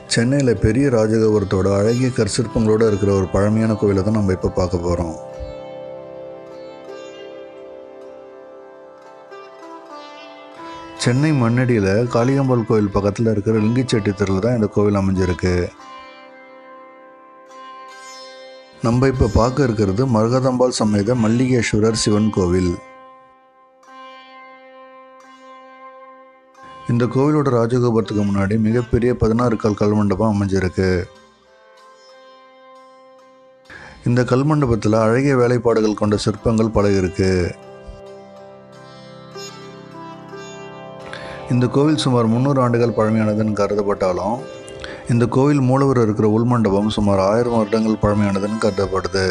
சென்னையில் பெரிய ராஜகோபுரத்தோட அழகிய கற்சிற்பங்களோடு இருக்கிற ஒரு பழமையான கோவிலை தான் நம்ம இப்போ பார்க்க போகிறோம் சென்னை மண்ணடியில் காளியம்பாள் கோவில் பக்கத்தில் இருக்கிற லிங்கிச்செட்டி தெருவில் தான் இந்த கோவில் அமைஞ்சிருக்கு நம்ம இப்போ பார்க்க இருக்கிறது மருகதம்பாள் சமேத மல்லிகேஸ்வரர் சிவன் கோவில் இந்த கோவிலோட ராஜகோபுரத்துக்கு முன்னாடி மிகப்பெரிய பதினாறு கல் கல்மண்டபம் அமைஞ்சிருக்கு இந்த கல்மண்டபத்தில் அழகிய வேலைப்பாடுகள் கொண்ட சிற்பங்கள் பல இருக்கு இந்த கோவில் சுமார் முந்நூறு ஆண்டுகள் பழமையானதுன்னு கருதப்பட்டாலும் இந்த கோவில் மூலவர் இருக்கிற உள்மண்டபம் சுமார் ஆயிரம் வருடங்கள் பழமையானதுன்னு கருதப்படுது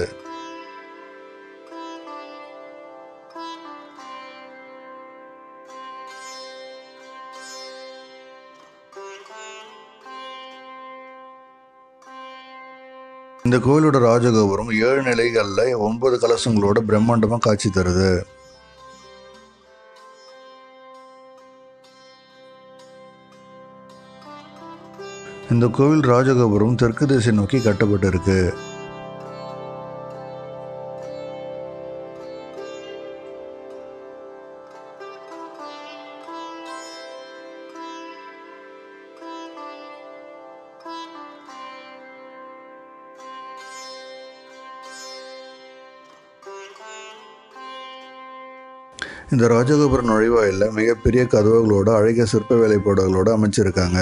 இந்த கோவிலோட ராஜகோபுரம் ஏழு நிலைகளில் ஒன்பது கலசங்களோட பிரம்மாண்டமாக காட்சி தருது இந்த கோவில் ராஜகோபுரம் தெற்கு திசை நோக்கி கட்டப்பட்டிருக்கு இந்த ராஜகோபுர நுழைவாயிலில் மிகப்பெரிய கதவுகளோட அழகிய சிற்ப வேலைப்பாடுகளோட அமைச்சிருக்காங்க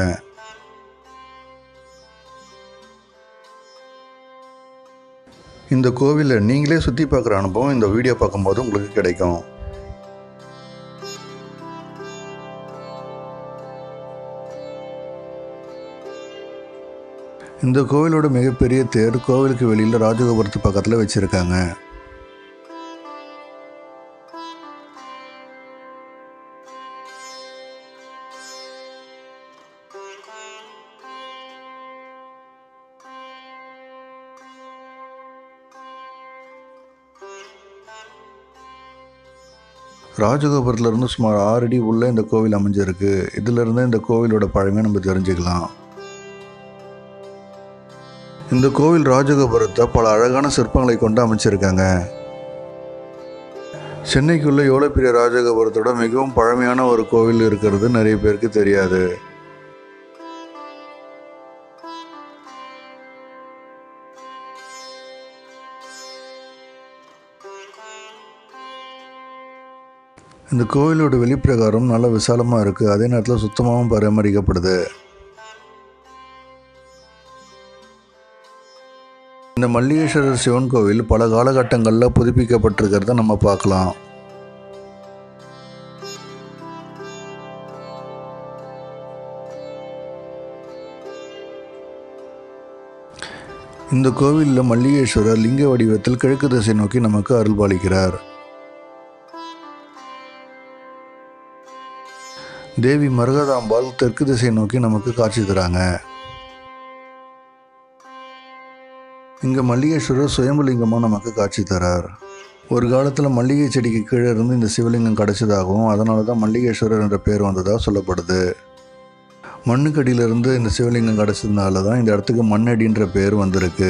இந்த கோவிலை நீங்களே சுற்றி பார்க்குற அனுபவம் இந்த வீடியோ பார்க்கும்போது உங்களுக்கு கிடைக்கும் இந்த கோவிலோட மிகப்பெரிய தேர் கோவிலுக்கு வெளியில் ராஜகோபுரத்து பக்கத்தில் வச்சுருக்காங்க ராஜகோபுரத்துலேருந்து சுமார் ஆறு அடி உள்ள இந்த கோவில் அமைஞ்சிருக்கு இதிலிருந்து இந்த கோவிலோட பழமையை நம்ம தெரிஞ்சுக்கலாம் இந்த கோவில் ராஜகோபுரத்தை பல அழகான சிற்பங்களை கொண்டு அமைச்சிருக்காங்க சென்னைக்குள்ள எவ்வளோ பெரிய ராஜகோபுரத்தோட மிகவும் பழமையான ஒரு கோவில் இருக்கிறது நிறைய பேருக்கு தெரியாது இந்த கோவிலோட வெளிப்பிரகாரம் நல்ல விசாலமாக இருக்குது அதே நேரத்தில் சுத்தமாகவும் பராமரிக்கப்படுது இந்த மல்லிகேஸ்வரர் சிவன் கோவில் பல காலகட்டங்களில் புதுப்பிக்கப்பட்டிருக்கிறத நம்ம பார்க்கலாம் இந்த கோவிலில் மல்லிகேஸ்வரர் லிங்க வடிவத்தில் கிழக்கு திசை நோக்கி நமக்கு அருள்பாலிக்கிறார் தேவி மருகதாம்பாள் தெற்கு திசை நோக்கி நமக்கு காட்சி தராங்க இங்கே மல்லிகேஸ்வரர் சுயம்புலிங்கமாக நமக்கு காட்சி தரார் ஒரு காலத்தில் மல்லிகை செடிக்கு கீழே இருந்து இந்த சிவலிங்கம் கிடைச்சதாகவும் அதனால தான் மல்லிகேஸ்வரர் என்ற பேர் வந்ததாக சொல்லப்படுது மண்ணுக்கடியிலிருந்து இந்த சிவலிங்கம் கிடைச்சதுனால தான் இந்த இடத்துக்கு மண்ணடின்ற பேர் வந்திருக்கு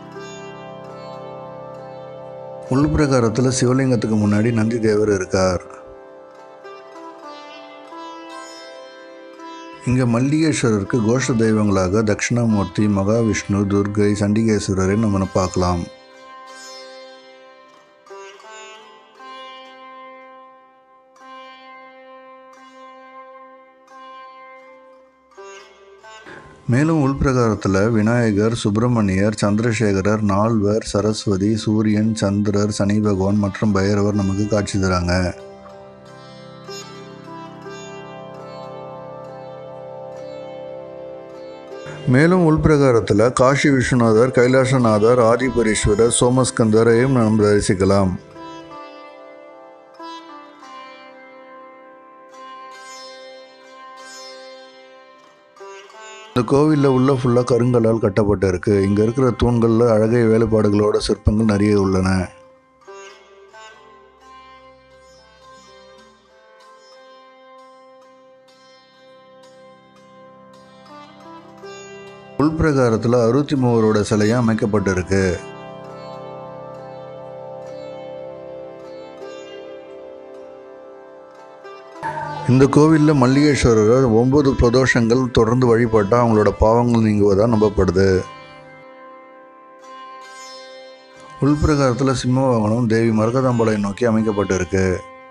உள்பிரகாரத்தில் சிவலிங்கத்துக்கு முன்னாடி நந்தி தேவர் இருக்கார் இங்கே மல்லிகேஸ்வரருக்கு கோஷ தெய்வங்களாக தட்சிணாமூர்த்தி மகாவிஷ்ணு துர்கை சண்டிகேஸ்வரரை நம்ம பார்க்கலாம் மேலும் உள்பிரகாரத்தில் விநாயகர் சுப்பிரமணியர் சந்திரசேகரர் நால்வர் சரஸ்வதி சூரியன் சந்திரர் சனி பகவான் மற்றும் பைரவர் நமக்கு காட்சி தராங்க மேலும் உள்பிரகாரத்தில் காஷி விஸ்வநாதர் கைலாசநாதர் ஆதிபரீஸ்வரர் சோமஸ்கந்தரையும் நாம் தரிசிக்கலாம் இந்த கோவிலில் உள்ள ஃபுல்லாக கருங்கல்லால் கட்டப்பட்டு இருக்கு இங்கே இருக்கிற தூண்களில் அழகிய வேலைப்பாடுகளோட சிற்பங்கள் நிறைய உள்ளன உள்பிரகாரத்தில் அறுபத்தி மூவரோட சிலையும் அமைக்கப்பட்டிருக்கு இந்த கோவிலில் மல்லிகேஸ்வரர் ஒன்பது பிரதோஷங்கள் தொடர்ந்து வழிபட்டால் அவங்களோட பாவங்கள் நீங்குவதாக நம்பப்படுது உள்பிரகாரத்தில் சிம்ம வாகனம் தேவி மரகதாம்பாளை நோக்கி அமைக்கப்பட்டிருக்கு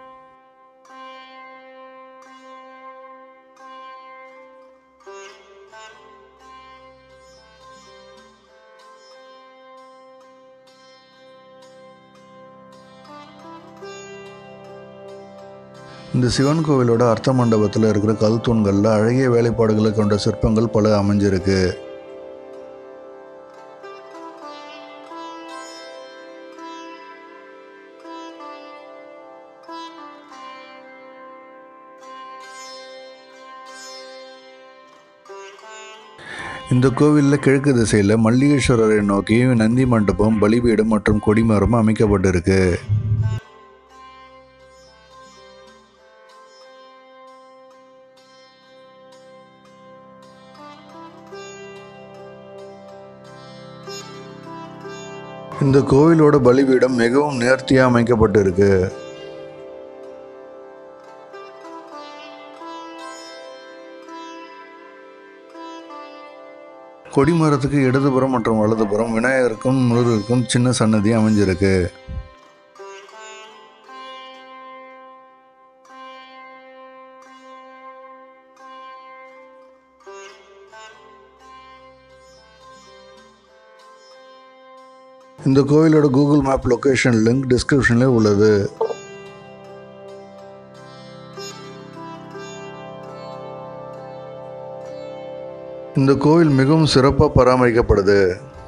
இந்த சிவன் கோவிலோட அர்த்த மண்டபத்தில் இருக்கிற கல் தூண்களில் அழகிய வேலைப்பாடுகளை கொண்ட சிற்பங்கள் பல அமைஞ்சிருக்கு இந்த கோவிலில் கிழக்கு திசையில் மல்லிகேஸ்வரரை நோக்கி நந்தி மண்டபம் பலிபீடம் மற்றும் கொடிமரம் அமைக்கப்பட்டிருக்கு இந்த கோவிலோட பலிபீடம் மிகவும் நேர்த்தியாக அமைக்கப்பட்டிருக்கு கொடிமரத்துக்கு இடதுபுறம் மற்றும் வலதுபுறம் விநாயகருக்கும் முருகருக்கும் சின்ன சன்னதி அமைஞ்சிருக்கு இந்த கோவிலோட கூகுள் மேப் லொகேஷன் லிங்க் டிஸ்கிரிப்ஷன்லேயே உள்ளது இந்த கோவில் மிகவும் சிறப்பாக பராமரிக்கப்படுது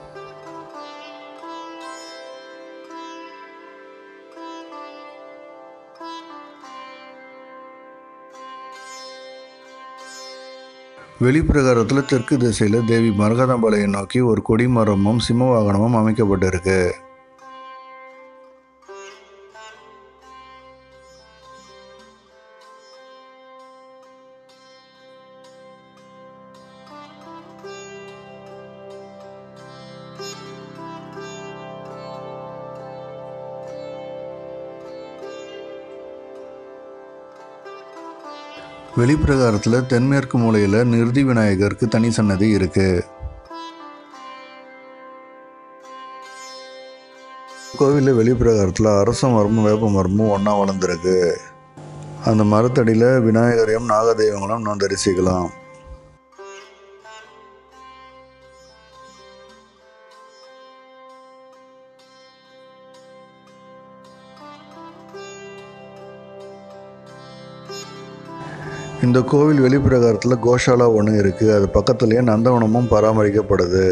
வெளிப்பிரகாரத்தில் தெற்கு திசையில் தேவி மரகதாம்பாளையை நோக்கி ஒரு கொடிமரமும் சிம்ம வாகனமும் அமைக்கப்பட்டிருக்கு வெளிப்பிரகாரத்தில் தென்மேற்கு மூலையில் நிறுதி விநாயகருக்கு தனி சன்னதி இருக்கு கோவிலில் வெளிப்பிரகாரத்தில் அரச மரமும் வேப்ப மரமும் ஒன்றா வளர்ந்துருக்கு அந்த மரத்தடியில் விநாயகரையும் நாகதெய்வங்களும் நாம் தரிசிக்கலாம் இந்த கோவில் வெளிப்பிரகாரத்தில் கோஷாலா ஒன்று இருக்குது அது பக்கத்துலேயே நந்தவனமும் பராமரிக்கப்படுது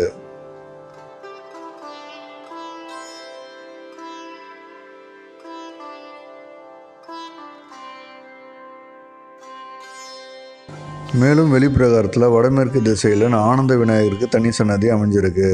மேலும் வெளிப்பிரகாரத்தில் வடமேற்கு திசையில் ஆனந்த விநாயகருக்கு தனி சன்னதி அமைஞ்சிருக்கு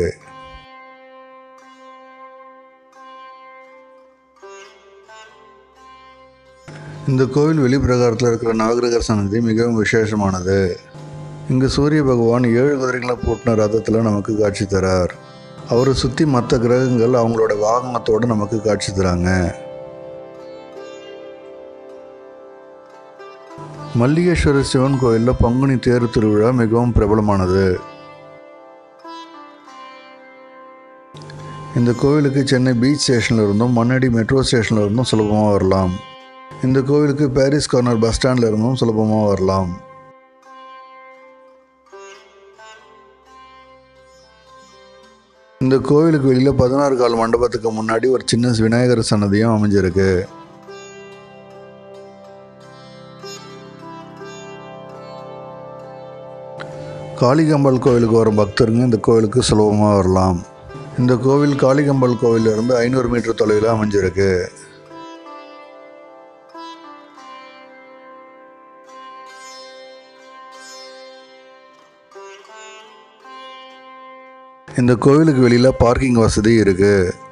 இந்த கோவில் வெளிப்பிரகாரத்தில் இருக்கிற நவகிரகர் சன்னதி மிகவும் விசேஷமானது இங்கு சூரிய பகவான் ஏழு குதிரைகளை பூட்டின ரதத்தில் நமக்கு காட்சி தரார் அவரை சுற்றி மற்ற கிரகங்கள் அவங்களோட வாகனத்தோடு நமக்கு காட்சி தராங்க மல்லிகேஸ்வரர் சிவன் கோயிலில் பங்குனி தேர் திருவிழா மிகவும் பிரபலமானது இந்த கோவிலுக்கு சென்னை பீச் ஸ்டேஷன்ல இருந்தும் மண்ணடி மெட்ரோ ஸ்டேஷன்ல இருந்தும் சுலபமாக வரலாம் இந்த கோவிலுக்கு பாரிஸ் கார்னர் பஸ் ஸ்டாண்ட்ல இருந்தும் சுலபமாக வரலாம் இந்த கோவிலுக்கு வெளியில் பதினாறு கால் மண்டபத்துக்கு முன்னாடி ஒரு சின்ன விநாயகர் சன்னதியும் அமைஞ்சிருக்கு காளிகம்பாள் கோவிலுக்கு வரும் பக்தருங்க இந்த கோவிலுக்கு சுலபமாக வரலாம் இந்த கோவில் காளிகம்பாள் கோவிலிருந்து ஐநூறு மீட்டர் தொலைவில் அமைஞ்சிருக்கு இந்த கோவிலுக்கு வெளியில் பார்க்கிங் வசதி இருக்குது